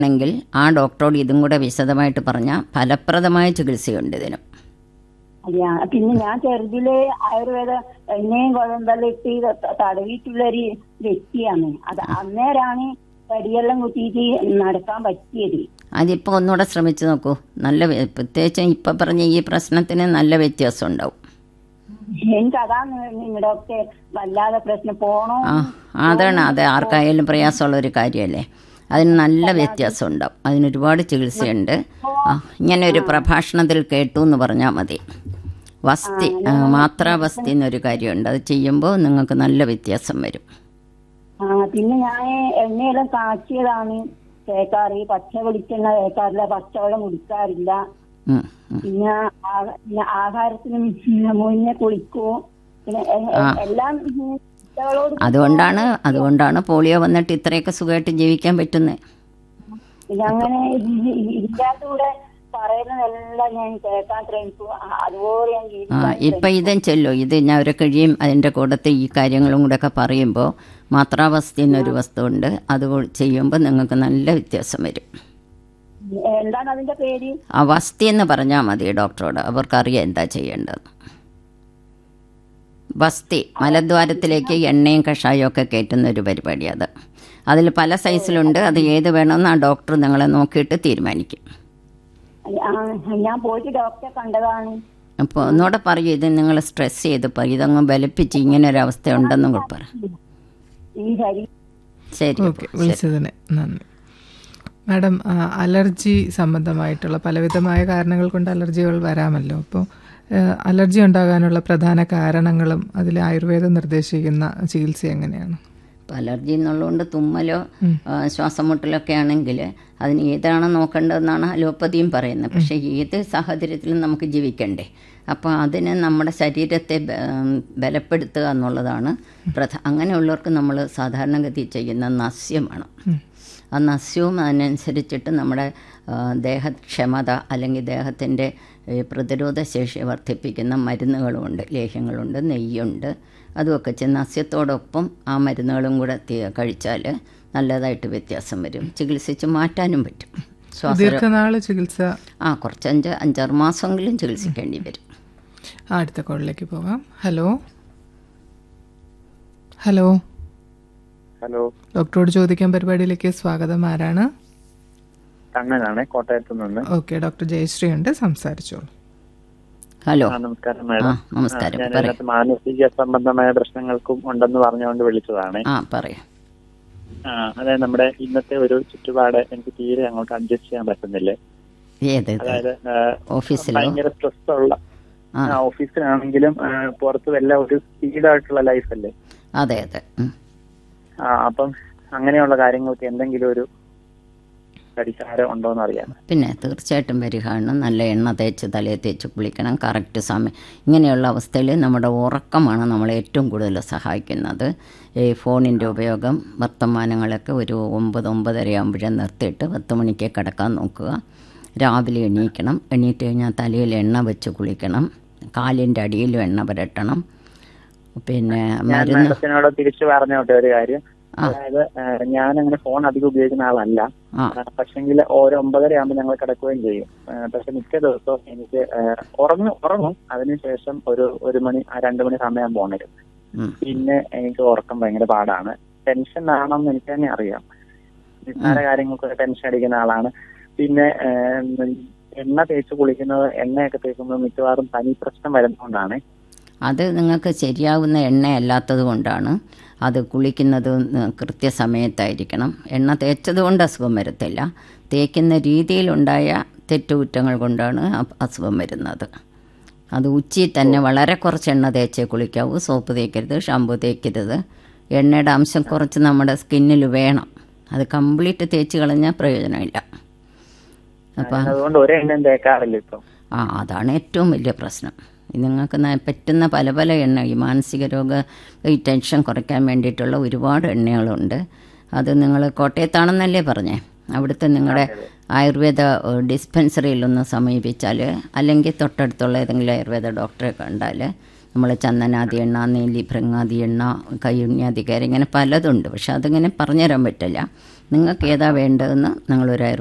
ആണെങ്കിൽ ആ ഡോക്ടറോട് ഇതും കൂടെ വിശദമായിട്ട് പറഞ്ഞാൽ ഫലപ്രദമായ ചികിത്സയുണ്ട് ഇതിന് അതെയാ പിന്നെ ഞാൻ ചെറുതില് ആയുർവേദ എണ്ണയും കുഴമ്പെല്ലാം ഇട്ട് ത- തടവിയിട്ടുള്ള ഒരു വ്യക്തിയാണ് അത് അന്നേരാണ് തടിയെല്ലാം കുത്തിയിട്ട് നടക്കാൻ പറ്റിയത് അതിപ്പോൾ ഒന്നുകൂടെ ശ്രമിച്ചു നോക്കൂ നല്ല വ്യ- പ്രത്യേകിച്ചും ഇപ്പം പറഞ്ഞ ഈ പ്രശ്നത്തിന് നല്ല വ്യത്യാസം ഉണ്ടാവും എനിക്ക് അതാണ് നിങ്ങളുടെ ഒക്കെ വല്ലാതെ പ്രശ്നം പോണോ ആ അതാണ് അത് ആർക്കായാലും പ്രയാസമുള്ള ഒരു കാര്യമല്ലേ അതിന് നല്ല വ്യത്യാസം ഉണ്ടാവും അതിനൊരുപാട് ചികിത്സയുണ്ട് ആ ഇങ്ങനെ ഒരു പ്രഭാഷണത്തിൽ കേട്ടു എന്ന് പറഞ്ഞാൽ മതി വസ്തി ആ, മാത്രാവസ്തി എന്നൊരു കാര്യമുണ്ട് അത് ചെയ്യുമ്പോൾ നിങ്ങൾക്ക് നല്ല വ്യത്യാസം വരും ആ പിന്നെ ഞാൻ എണ്ണയെല്ലാം കാച്ചിയതാണ് തേക്കാറ് പച്ച വെളിച്ചെണ്ണ തേക്കാറില്ല പച്ചവെള്ളം കുടിക്കാറില്ല ഉം, ഉം. പിന്നെ ആ- പിന്നെ ആഹാരത്തിന് മുന്നേ കുളിക്കും പിന്നെ എ- എ- എല്ലാം ഉം, കുട്ടികളോട് അതുകൊണ്ടാണ് അതുകൊണ്ടാണ് പോളിയോ വന്നിട്ട് ഇത്രയൊക്കെ സുഖമായിട്ട് ജീവിക്കാൻ പറ്റുന്നത് പിന്നെ അങ്ങനെ ഇല്ലാത്ത കൂടെ പറയുന്നതെല്ലാം ഞാൻ കേൾക്കാൻ ശ്രമിക്കും ആ, അതുപോലെ ഞാൻ ആ ജീവിക്കാൻ ഇപ്പം ഇതും ചെല്ലോ ഇത് ഞാൻ ഒരു കഴിയും അതിൻ്റെ കൂടത്ത് ഈ കാര്യങ്ങളും കൂടെ ഒക്കെ പറയുമ്പോൾ മാത്രാവസ്ഥ എന്നൊരു വസ്തുണ്ട് അത് ചെയ്യുമ്പോൾ നിങ്ങൾക്ക് നല്ല വ്യത്യാസം വരും എന്താണ് അതിന്റെ പേര് അവസ്ഥ എന്ന് പറഞ്ഞാൽ മതി ഡോക്ടറോട് അവർക്കറിയാം എന്താ ചെയ്യേണ്ടത് വസ്തി മലദ്വാരത്തിലേക്ക് എണ്ണയും കഷായവും ഒക്കെ കയറ്റുന്ന ഒരു പരിപാടി അത് അതിൽ പല സൈസിലുണ്ട് അത് ഏത് വേണമെന്ന് ആ ഡോക്ടർ നിങ്ങളെ നോക്കിയിട്ട് തീരുമാനിക്കും ആ, ഞാൻ പോയിട്ട് ഡോക്ടറെ കണ്ടതാണ് അപ്പോൾ ഒന്നുകൂടെ പറയൂ ഇത് നിങ്ങൾ സ്ട്രെസ് ചെയ്ത് പറയും ഇതങ്ങ് ബലിപ്പിച്ച് ഇങ്ങനെ ഒരു അവസ്ഥ ഉണ്ടെന്നും കൂടെ പറ ഈ ശരീരം ശരി ഓക്കെ വിളിച്ചതിന് നന്ദി മാഡം ആ, അലർജി സംബന്ധമായിട്ടുള്ള പലവിധമായ കാരണങ്ങൾ കൊണ്ട് അലർജികൾ വരാമല്ലോ അപ്പോൾ അലർജി ഉണ്ടാകാനുള്ള പ്രധാന കാരണങ്ങളും അതിൽ ആയുർവേദം നിർദ്ദേശിക്കുന്ന ചികിത്സ എങ്ങനെയാണ് ഇപ്പം അലർജി എന്നുള്ളതുകൊണ്ട് തുമ്മലോ ആ, ശ്വാസം മുട്ടലൊക്കെ ആണെങ്കിൽ അതിന് ഏതാണ് നോക്കേണ്ടതെന്നാണ് അലോപ്പതിയും പറയുന്നത് പക്ഷേ ഏത് സാഹചര്യത്തിലും നമുക്ക് ജീവിക്കണ്ടേ അപ്പോൾ അതിന് നമ്മുടെ ശരീരത്തെ ബ- ഉം, ബലപ്പെടുത്തുക എന്നുള്ളതാണ് പ്രധാ അങ്ങനെയുള്ളവർക്ക് നമ്മൾ സാധാരണഗതി ചെയ്യുന്ന നസ്യമാണ് ആ നസ്യവും അതിനനുസരിച്ചിട്ട് നമ്മുടെ ആ, ദേഹക്ഷമത അല്ലെങ്കിൽ ദേഹത്തിൻ്റെ ഈ പ്രതിരോധ ശേഷി വർദ്ധിപ്പിക്കുന്ന മരുന്നുകളുമുണ്ട് ലേഹ്യങ്ങളുണ്ട് നെയ്യുണ്ട് അതുമൊക്കെ ചെയ്ത് നസ്യത്തോടൊപ്പം ആ മരുന്നുകളും കൂടെ തി- കഴിച്ചാൽ നല്ലതായിട്ട് വ്യത്യാസം വരും ചികിത്സിച്ച് മാറ്റാനും പറ്റും ശ്വാസ ദീർഘനാള് ചികിത്സ ആ കുറച്ച് അഞ്ച് അഞ്ചാറ് മാസമെങ്കിലും ചികിത്സിക്കേണ്ടി വരും ആ, അടുത്ത കോളിലേക്ക് പോകാം ഹലോ ഹലോ ഹലോ ഡോക്ടറോട് ചോദിക്കാൻ പരിപാടിയിലേക്ക് സ്വാഗതം ആരാണ് കണ്ണനാണ് കോട്ടയത്ത് നിന്ന് ഓക്കെ ഡോക്ടർ ജയശ്രീ ഉണ്ട് സംസാരിച്ചോളൂ ഹലോ ആ, നമസ്കാരം ആ മാഡം നമസ്കാരം ഞാൻ പറയും ഇതിനകത്ത് മാനസിക സംബന്ധമായ പ്രശ്നങ്ങൾക്കും ഉണ്ടെന്ന് പറഞ്ഞുകൊണ്ട് വിളിച്ചതാണ് ആ പറയാം ആ, അതായത് നമ്മുടെ ഇന്നത്തെ ഒരു ചുറ്റുപാട് എനിക്ക് തീരെ അങ്ങോട്ട് അഡ്ജസ്റ്റ് ചെയ്യാൻ പറ്റുന്നില്ല ഏത് ഇത്? അതായത് ആ, ഓഫീസിലോ ഭയങ്കര സ്ട്രെസ് ഉള്ള ആ. ആ, ഓഫീസിലാണെങ്കിലും ആ, പുറത്തും എല്ലാം ഒരു സ്പീഡായിട്ടുള്ള ലൈഫല്ലേ അതെ അതെ ഉം. ആ, അപ്പം അങ്ങനെയുള്ള കാര്യങ്ങൾക്ക് എന്തെങ്കിലും ഒരു പരിഹാരം ഉണ്ടോന്ന് അറിയാം പിന്നെ തീർച്ചയായിട്ടും പരിഹാരം നല്ല എണ്ണ തേച്ച് തലയിൽ തേച്ച് കുളിക്കണം കറക്റ്റ് സമയം ഇങ്ങനെയുള്ള അവസ്ഥയിൽ നമ്മുടെ ഉറക്കമാണ് നമ്മളെ ഏറ്റവും കൂടുതൽ സഹായിക്കുന്നത് ഈ ഫോണിൻ്റെ ഉപയോഗം വർത്തമാനങ്ങളൊക്കെ ഒരു ഒമ്പത് ഒമ്പതര ആകുമ്പോഴേ നിർത്തിയിട്ട് പത്ത് മണിക്ക് കിടക്കാൻ നോക്കുക രാവിലെ എണീക്കണം എണീറ്റ് കഴിഞ്ഞാൽ തലയിൽ എണ്ണ വെച്ച് കുളിക്കണം കാലിൻ്റെ അടിയിലും എണ്ണ പുരട്ടണം പിന്നെ ഞാൻ മരുന്ന് മാഡത്തിനോട് തിരിച്ചു പറഞ്ഞോട്ടെ ഒരു കാര്യം അതായത് ഞാൻ അങ്ങനെ ഫോൺ അധികം ഉപയോഗിക്കുന്ന ആളല്ല ആ പക്ഷെങ്കിൽ ഓരോ ഒമ്പതര ആകുമ്പോൾ ഞങ്ങൾ കിടക്കുകയും ചെയ്യും ആ, പക്ഷെ മിക്ക ദിവസവും എനിക്ക് ആ, ഉറങ്ങും ഉറങ്ങും അതിനുശേഷം ഒരു ഒരു മണി ആ, രണ്ട് മണി സമയം പോണരും ഉം. പിന്നെ എനിക്ക് ഉറക്കം ഭയങ്കര പാടാണ് ടെൻഷൻ ആണെന്ന് എനിക്ക് തന്നെ അറിയാം നിസ്സാര കാര്യങ്ങൾക്ക് ടെൻഷൻ അടിക്കുന്ന ആളാണ് പിന്നെ ആ, എണ്ണ തേച്ച് കുളിക്കുന്നത് എണ്ണയൊക്കെ തേക്കുമ്പോൾ മിക്കവാറും പനി പ്രശ്നം വരുന്നതുകൊണ്ടാണ് അത് നിങ്ങൾക്ക് ശരിയാവുന്ന എണ്ണയല്ലാത്തത് കൊണ്ടാണ് അത് കുളിക്കുന്നത് കൃത്യസമയത്തായിരിക്കണം എണ്ണ തേച്ചത് കൊണ്ട് അസുഖം വരത്തില്ല തേക്കുന്ന രീതിയിലുണ്ടായ തെറ്റുകുറ്റങ്ങൾ കൊണ്ടാണ് അ- അസുഖം വരുന്നത് അത് ഉച്ചയിൽ തന്നെ വളരെ കുറച്ച് എണ്ണ തേച്ചേ കുളിക്കാവൂ സോപ്പ് തേക്കരുത് ഷാമ്പു തേക്കരുത് എണ്ണയുടെ അംശം കുറച്ച് നമ്മുടെ സ്കിന്നിൽ വേണം അത് കംപ്ലീറ്റ് തേച്ച് കളഞ്ഞാൽ പ്രയോജനമില്ല അപ്പം അതുകൊണ്ട് ഒരു എണ്ണയും തേക്കാറില്ല ഇപ്പം ആ അതാണ് ഏറ്റവും വലിയ പ്രശ്നം ഇത് നിങ്ങൾക്ക് ന- പറ്റുന്ന പല പല എണ്ണ ഈ മാനസിക രോഗ ഈ ടെൻഷൻ കുറയ്ക്കാൻ വേണ്ടിയിട്ടുള്ള ഒരുപാട് എണ്ണകളുണ്ട് അത് നിങ്ങൾ കോട്ടയത്താണെന്നല്ലേ പറഞ്ഞേ അവിടുത്തെ നിങ്ങളുടെ ആയുർവേദ ഏഹ്, ഡിസ്പെൻസറിയിലൊന്ന് സമീപിച്ചാൽ അല്ലെങ്കിൽ തൊട്ടടുത്തുള്ള ഏതെങ്കിലും ആയുർവേദ ഡോക്ടറെ കണ്ടാൽ നമ്മൾ ചന്ദനാദി എണ്ണ നീലി ഭൃങ്ങാതി എണ്ണ കയ്യുണ്യാധികാരം ഇങ്ങനെ പലതുണ്ട് പക്ഷെ അതിങ്ങനെ പറഞ്ഞുതരാൻ പറ്റില്ല നിങ്ങൾക്ക് ഏതാ വേണ്ടതെന്ന് ഞങ്ങൾ ഒരു